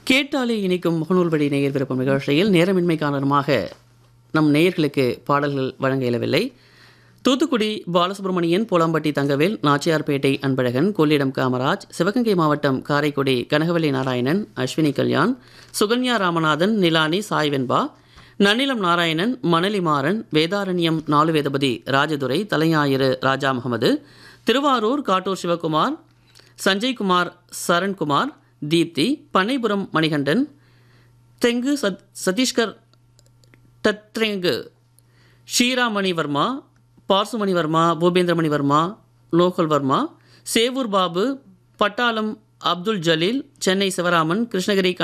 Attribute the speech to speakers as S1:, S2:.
S1: கேட்டாலே இனிக்கும் முகநூல்படி நேயர் விருப்பம் நிகழ்ச்சியில் நேரமின்மை காரணமாக நம் நேயர்களுக்கு பாடல்கள் வழங்க இயலவில்லை தூத்துக்குடி பாலசுப்ரமணியன் போலாம்பட்டி தங்கவேல் நாச்சியார்பேட்டை அன்பழகன் கொள்ளிடம் காமராஜ் சிவகங்கை மாவட்டம் காரைக்குடி கனகவல்லி நாராயணன் அஸ்வினி கல்யாண் சுகன்யா ராமநாதன் நிலானி சாய்வென்பா நன்னிலம் நாராயணன் மணலி மாறன் வேதாரண்யம் நாலுவேதபதி ராஜதுரை தலைஞாயிறு ராஜா முகமது திருவாரூர் காட்டூர் சிவகுமார் சஞ்சய்குமார் சரண்குமார் தீப்தி பண்ணைபுரம் மணிகண்டன் தெங்கு சத் சதீஷ்கர் தத்ரெங்கு ஷீராமணி வர்மா பார்சுமணி வர்மா பூபேந்திரமணி வர்மா லோகல் வர்மா சேவூர் பாபு பட்டாளம் அப்துல் ஜலீல் சென்னை சிவராமன் கிருஷ்ணகிரி